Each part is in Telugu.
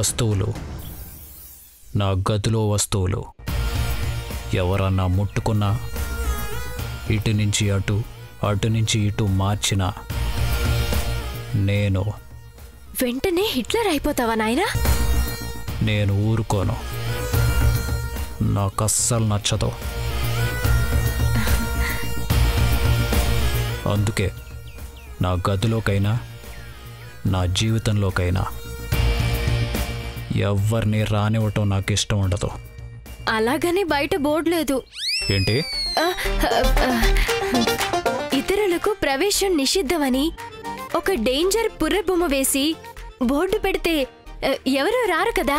వస్తువులు నా గదిలో వస్తువులు ఎవరన్నా ముట్టుకున్నా ఇటు నుంచి అటు అటు నుంచి ఇటు మార్చినా నేను వెంటనే హిట్లర్ అయిపోతావా నాయనా నేను ఊరుకోను నాకు అస్సలు నచ్చదు అందుకే నా గదిలోకైనా నా జీవితంలోకైనా ఎవరిని రానివ్వటం నాకు ఇష్టం ఉండదు అలాగని బయట బోర్డు లేదు ఏంటి ఆ, ఆ, ఆ, ఇతరులకు ప్రవేశం నిషిద్ధమని ఒక డేంజర్ పుర్రెబొమ్మ వేసి బోర్డు పెడితే ఆ, ఎవరు రారు కదా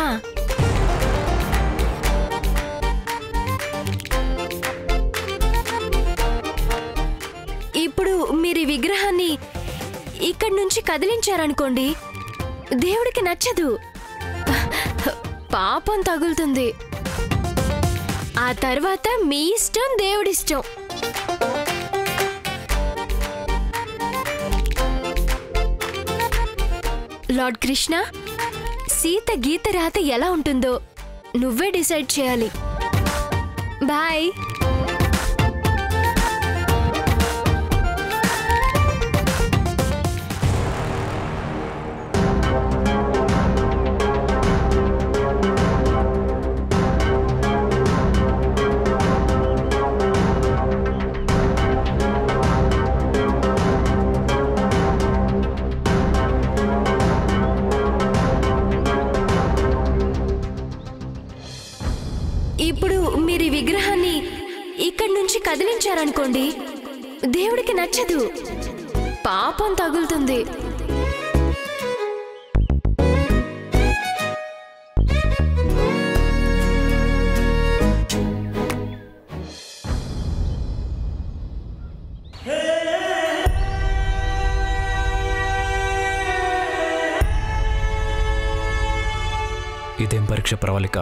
ఇప్పుడు మీరు ఈ విగ్రహాన్ని ఇక్కడి నుంచి కదిలించారనుకోండి దేవుడికి నచ్చదు పాపం తగులుతుంది ఆ తర్వాత మీ ఇష్టం దేవుడిష్టం లార్డ్ కృష్ణ సీత గీత రాత ఎలా ఉంటుందో నువ్వే డిసైడ్ చేయాలి బాయ్ ఇప్పుడు మీరు ఈ విగ్రహాన్ని ఇక్కడి నుంచి కదిలించారనుకోండి దేవుడికి నచ్చదు పాపం తగులుతుంది ఇదేం పరీక్ష ప్రవళిక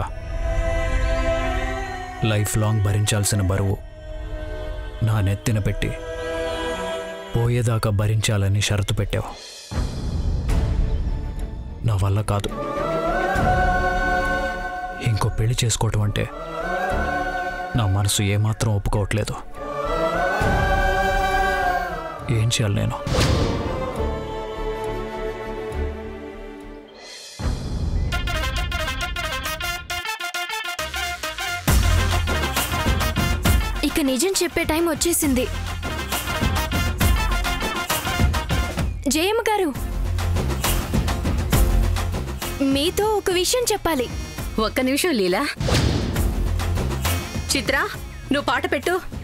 లైఫ్ లాంగ్ భరించాల్సిన బరువు నా నెత్తిన పెట్టి పోయేదాకా భరించాలని షరతు పెట్టావు నా వల్ల కాదు ఇంకో పెళ్లి చేసుకోవటం అంటే నా మనసు ఏమాత్రం ఒప్పుకోవట్లేదు ఏం చేయాలి నేను ఇక నిజం చెప్పే టైం వచ్చేసింది జయమ్మ గారు మీతో ఒక విషయం చెప్పాలి ఒక్క నిమిషం లీలా చిత్ర నువ్వు పాట పెట్టు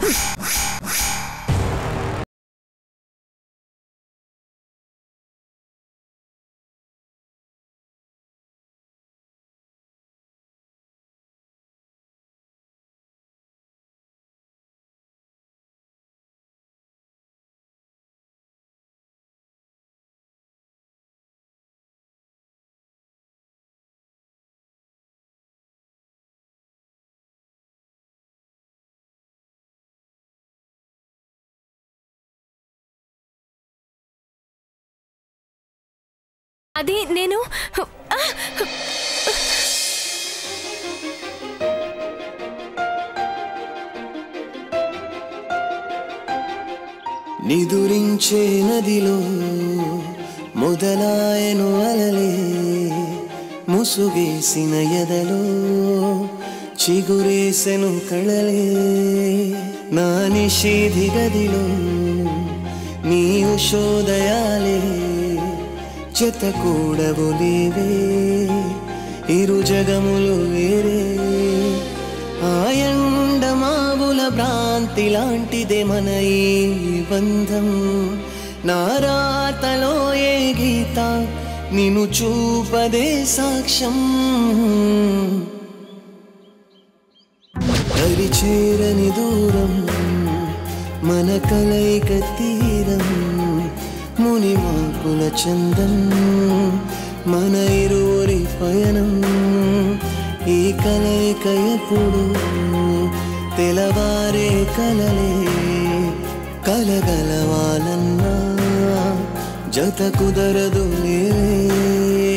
అది నేను ఆ! నిదురించే నదిలో మొదలాయను అలలే ముసుగేసిన ఎదలో చిగురేసెను కళలే నా నిషేధి గదిలో నీ ఉషోదయాలే చెత కూడవు లేవే ఇరు జగములు వేరే ఆయండమావుల భ్రాంతి లాంటిదే మన ఈ బంధం నారాతలో ఏ గీత నిన్ను చూపదే సాక్ష్యం దరి చేరని దూరం మన కలయిక తీరం ముని మాకుల చందం మన ఇరువురి పయనం ఈ కలయిక ఎప్పుడు తెలవారే కలలే కలగలవాలన్నా జత కుదరదు లేవే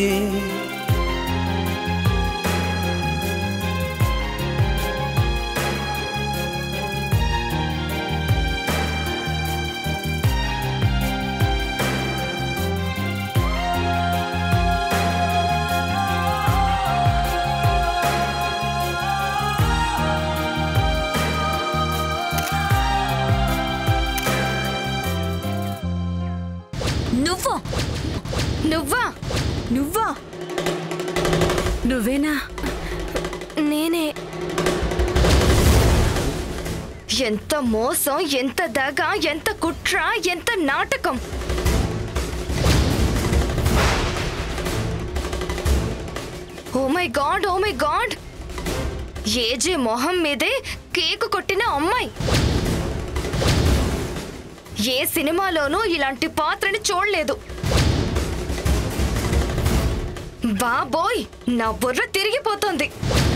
నువ్వు నువ్వా నువ్వా నువ్వేనా నేనే ఎంత మోసం ఎంత దగ ఎంత కుట్ర ఎంత నాటకం oh my god oh my god ఏజే మొహం మీదే కేకు కొట్టిన అమ్మాయి ఏ సినిమాలోనూ ఇలాంటి పాత్రని చూడలేదు బాబోయ్ నా బుర్ర తిరిగిపోతుంది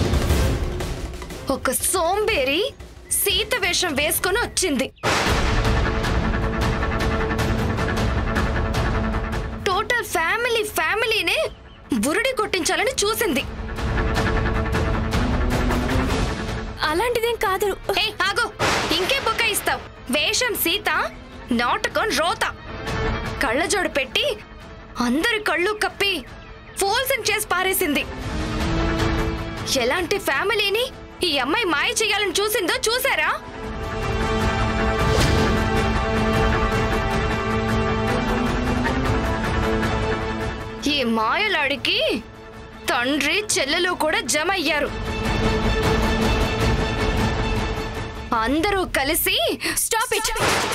ఒక సోంబేరి సీత వేషం వేసుకొని వచ్చింది టోటల్ ఫ్యామిలీ ఫ్యామిలీనే బురుడి కొట్టించాలని చూసింది అలాంటిదేం కాదు ఏ ఆగు ఇంకే బుక్క ఇస్తావు వేషం సీత నాటకం రోత కళ్ళజోడు పెట్టి అందరి కళ్ళు కప్పి ఫోల్సన్ చేసి పారేసింది ఎలాంటి ఫ్యామిలీని ఈ అమ్మాయి మాయ చేయాలని చూసిందో చూసారా ఈ మాయలాడికి తండ్రి చెల్లెలు కూడా జమ అయ్యారు అందరూ కలిసి స్టాప్ ఇట్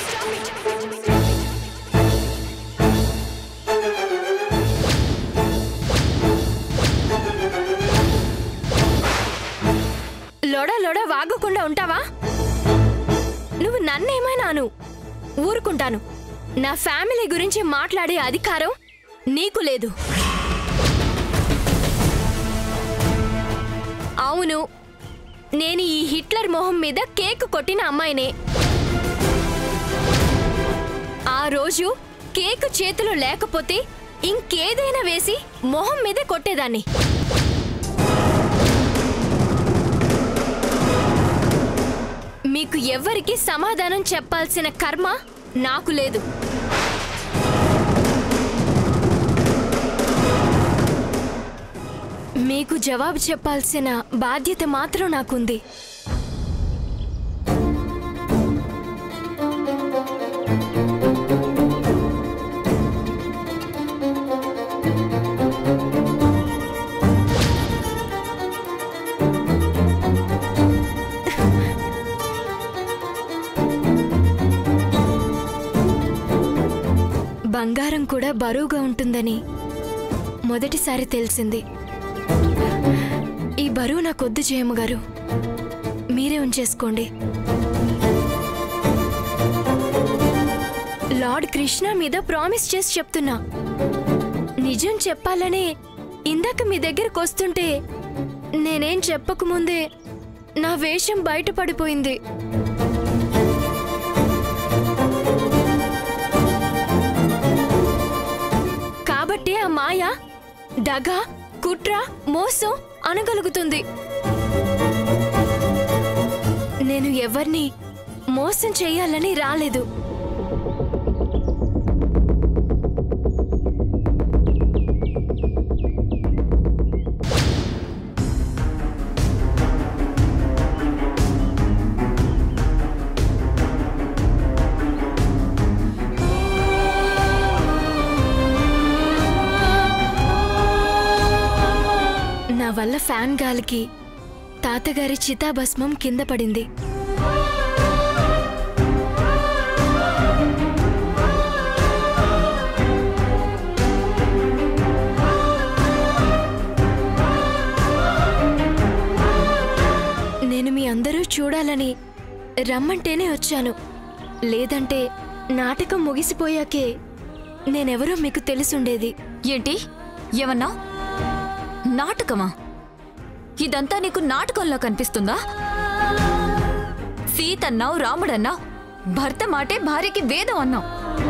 లొడ లొడ వాగకుండా ఉంటావా నువ్వు నన్నేమైనాను ఊరుకుంటాను నా ఫ్యామిలీ గురించి మాట్లాడే అధికారం నీకు లేదు అవును నేను ఈ హిట్లర్ మొహం మీద కేక్ కొట్టిన అమ్మాయినే ఆ రోజు కేక్ చేతిలో లేకపోతే ఇంకేదైనా వేసి మొహం మీద కొట్టేదాన్ని మీకు ఎవ్వరికి సమాధానం చెప్పాల్సిన కర్మ నాకు లేదు మీకు జవాబు చెప్పాల్సిన బాధ్యత మాత్రం నాకుంది వేషం కూడా బరువుగా ఉంటుందని మొదటిసారి తెలిసింది ఈ బరువు నాకొద్దు జయమ్మ గారు మీరే ఉంచేసుకోండి లార్డ్ కృష్ణ మీద ప్రామిస్ చేసి చెప్తున్నా నిజం చెప్పాలనే ఇందాక మీ దగ్గరకు వస్తుంటే నేనేం చెప్పకముందే నా వేషం బయటపడిపోయింది కాబట్టి ఆ మాయ దగ కుట్ర మోసం అనగలుగుతుంది నేను ఎవరిని మోసం చేయాలని రాలేదు నా వల్ల ఫ్యాన్ గాలికి తాతగారి చితాభస్మం కింద పడింది నేను మీ అందరూ చూడాలని రమ్మంటేనే వచ్చాను లేదంటే నాటకం ముగిసిపోయాకే నేనెవరో మీకు తెలిసుండేది ఏంటి ఏమన్నా నాటకమా ఇదంతా నీకు నాటకంలో కనిపిస్తుందా సీతన్నావు రాముడన్నావు భర్త మాటే భార్యకి వేదం అన్నావు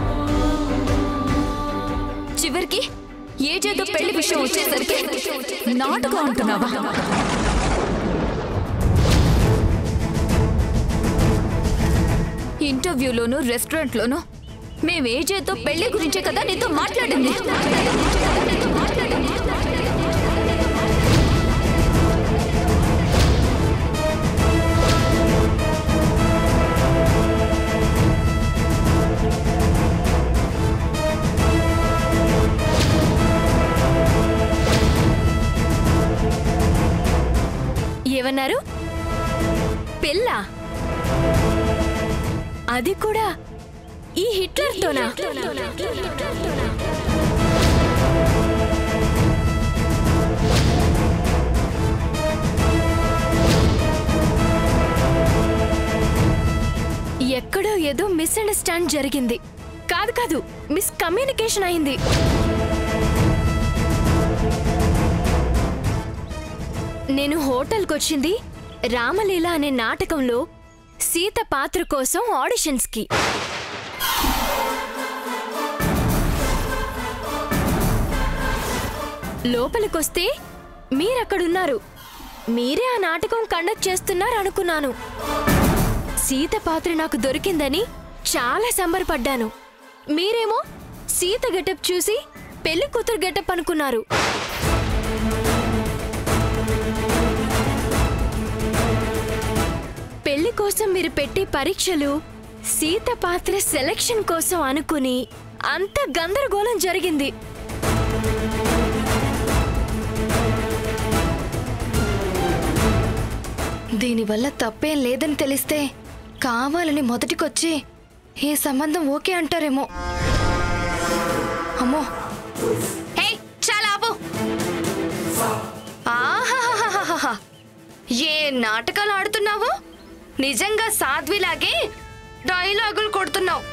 చివరికి ఏ చేతో పెళ్లి విషయం వచ్చేసరికి నాటకం అంటున్నావా ఇంటర్వ్యూలోను రెస్టారెంట్లోను మేము ఏ చేతో పెళ్లి గురించే కదా నీతో మాట్లాడింది ఏమన్నారు పెళ్ళ అది కూడా ఈ హిట్లర్తోనా ఎక్కడో ఏదో మిస్అండర్స్టాండ్ జరిగింది కాదు కాదు మిస్కమ్యూనికేషన్ అయింది నేను హోటల్కి వచ్చింది రామలీల అనే నాటకంలో సీత పాత్ర కోసం ఆడిషన్స్కి లోపలికొస్తే మీరక్కడున్నారు మీరే ఆ నాటకం కండక్ట్ చేస్తున్నారు అనుకున్నాను సీత పాత్ర నాకు దొరికిందని చాలా సంబరపడ్డాను మీరేమో సీత గెటప్ చూసి పెళ్లి కూతురు గెటప్ అనుకున్నారు పెళ్లి కోసం మీరు పెట్టే పరీక్షలు సీత పాత్ర సెలక్షన్ కోసం అనుకుని అంత గందరగోళం జరిగింది దీనివల్ల తప్పేం లేదని తెలిస్తే కావాలని మొదటికొచ్చి ఈ సంబంధం ఓకే అంటారేమో అమ్మో హే చాలా ఆపు ఆహాహాహాహా. ఏ నాటకాలు ఆడుతున్నావు నిజంగా సాధ్విలాగే డైలాగులు కొడుతున్నావు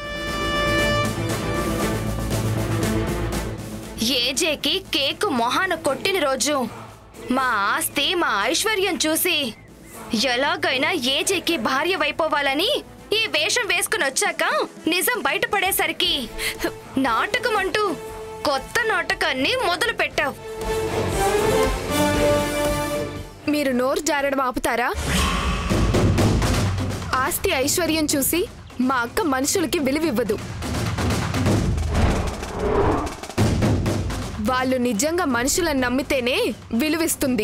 ఏజేకి కేకు మొహాన కొట్టిన రోజు మా ఆస్తి మా ఐశ్వర్యం చూసి ఎలాగైనా ఏజేకి భార్య వైపోవాలని ఈ వేషం వేసుకుని వచ్చాక నిజం బయటపడేసరికి నాటకం అంటూ కొత్త నాటకాన్ని మొదలు పెట్టావు మీరు నోరు జారడం ఆపుతారా ఆస్తి ఐశ్వర్యం చూసి మా అక్క మనుషులకి విలువివ్వదు వాళ్ళు నిజంగా మనుషులను నమ్మితేనే విలువిస్తుంది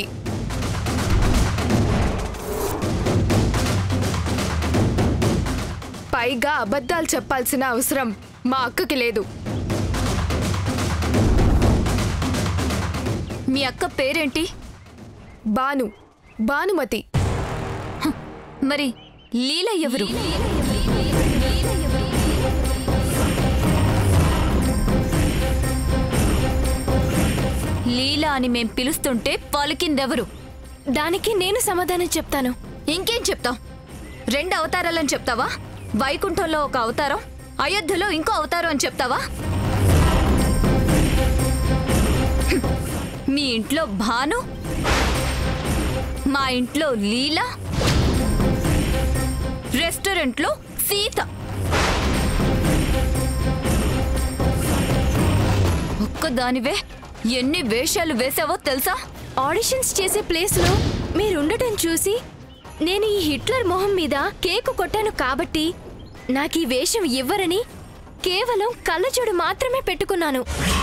పైగా అబద్ధాలు చెప్పాల్సిన అవసరం మా అక్కకి లేదు మీ అక్క పేరేంటి బాను భానుమతి మరి లీల ఎవరు లీలా అని మేం పిలుస్తుంటే పలికిందెవరు దానికి నేను సమాధానం చెప్తాను ఇంకేం చెప్తావ్ రెండు అవతారాలని చెప్తావా వైకుంఠంలో ఒక అవతారం అయోధ్యలో ఇంకో అవతారం అని చెప్తావా హ్మ్. మీ ఇంట్లో భాను మా ఇంట్లో లీలా రెస్టారెంట్లో సీత ఒక్కదానివే ఎన్ని వేషాలు వేసావో తెలుసా ఆడిషన్స్ చేసే ప్లేస్లో మీరుండటం చూసి నేను ఈ హిట్లర్ మొహం మీద కేకు కొట్టాను కాబట్టి నాకు ఈ వేషం ఇవ్వరని కేవలం కళ్ళజోడు మాత్రమే పెట్టుకున్నాను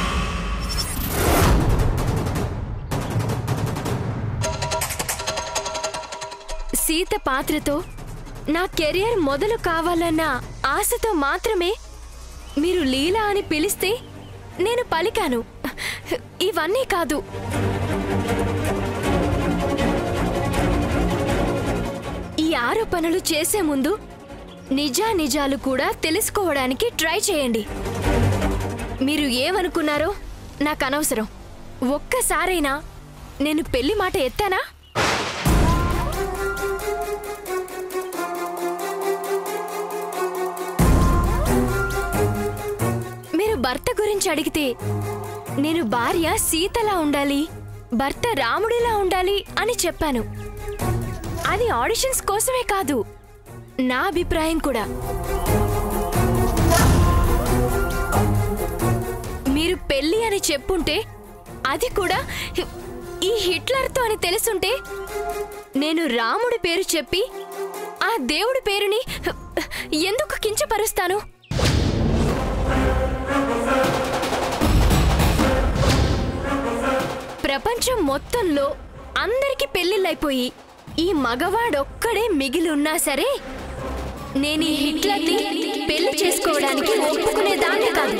సీత పాత్రతో నా కెరియర్ మొదలు కావాలన్న ఆశతో మాత్రమే మీరు లీలా అని పిలిస్తే నేను పలికాను ఇవన్నీ కాదు ఈ ఆరోపణలు చేసే ముందు నిజా నిజాలు కూడా తెలుసుకోవడానికి ట్రై చేయండి మీరు ఏమనుకున్నారో నాకు అనవసరం ఒక్కసారైనా నేను పెళ్లి మాట ఎత్తానా మీరు భర్త గురించి అడిగితే నేను భార్య సీతలా ఉండాలి భర్త రాముడిలా ఉండాలి అని చెప్పాను అది ఆడిషన్స్ కోసమే కాదు నా అభిప్రాయం కూడా మీరు పెళ్ళి అని చెప్పుంటే అది కూడా ఈ హిట్లర్తో అని తెలుసుంటే నేను రాముడి పేరు చెప్పి ఆ దేవుడి పేరుని ఎందుకు కించపరుస్తాను ప్రపంచం మొత్తంలో అందరికీ పెళ్లిళ్ళైపోయి ఈ మగవాడొక్కడే మిగిలి ఉన్నా సరే నేను ఈ హిట్లర్ని పెళ్లి చేసుకోవడానికి ఒప్పుకునేదాన్ని కాదు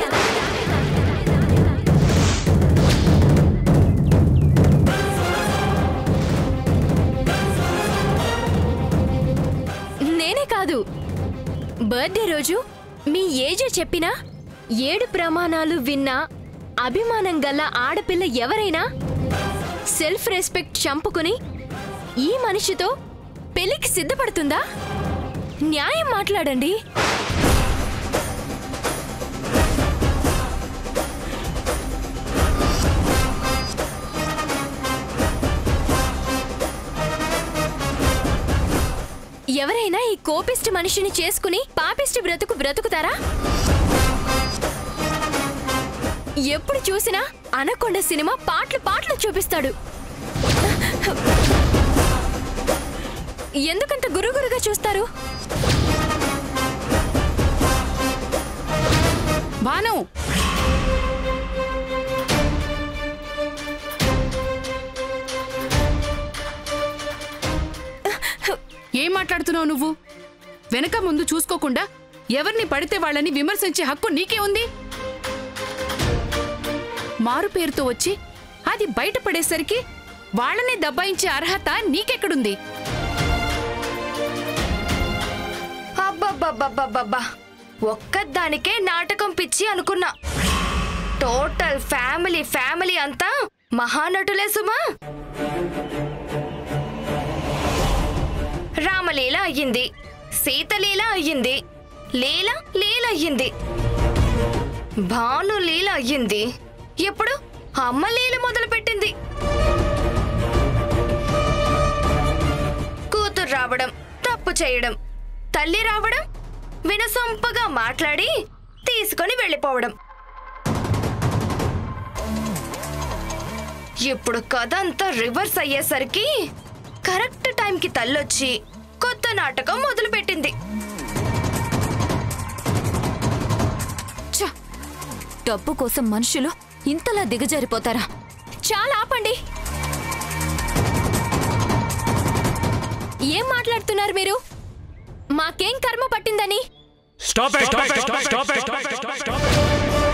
నేనే కాదు బర్త్డే రోజు మీ ఏజే చెప్పినా ఏడు ప్రమాణాలు విన్నా అభిమానం గల ఆడపిల్ల ఎవరైనా సెల్ఫ్ రెస్పెక్ట్ చంపుకుని ఈ మనిషితో పెళ్లికి సిద్ధపడుతుందా న్యాయం మాట్లాడండి ఎవరైనా ఈ కోపిస్ట్ మనిషిని చేసుకుని పాపిస్ట్ బ్రతుకు బ్రతుకుతారా ఎప్పుడు చూసినా అనకొండ సినిమా పాటలు పాటలు చూపిస్తాడు ఎందుకంత గురుగురుగా చూస్తారు భాను ఏం మాట్లాడుతున్నావు నువ్వు వెనక ముందు చూసుకోకుండా ఎవరిని పడితే వాళ్ళని విమర్శించే హక్కు నీకే ఉంది మారు పేరుతో వచ్చి అది బయటపడేసరికి వాళ్ళని దబ్బాయించే అర్హత నీకెక్కడుంది అబ్బబ్బబ్బబ్బబ్బబ్బా ఒక్కదానికే నాటకం పిచ్చి అనుకున్నా టోటల్ ఫ్యామిలీ ఫ్యామిలీ అంతా మహానటులే సుమా రామలీల అయ్యింది సీతలీల అయ్యింది లీల లీల అయ్యింది భాను లీల అయ్యింది ఎప్పుడు అమ్మ లీల మొదలుపెట్టింది కూతురు రావడం తప్పు చేయడం తల్లి రావడం వినసొంపగా మాట్లాడి తీసుకొని వెళ్ళిపోవడం ఇప్పుడు కథ అంతా రివర్స్ అయ్యేసరికి కరెక్ట్ టైంకి తల్లొచ్చి కొత్త నాటకం మొదలుపెట్టింది ఛ! డబ్బు కోసం మనుషులు ఇంతలా దిగజారిపోతారా చాలా ఆపండి ఏం మాట్లాడుతున్నారు మీరు మాకేం కర్మ పట్టిందని stop it stop it stop it stop it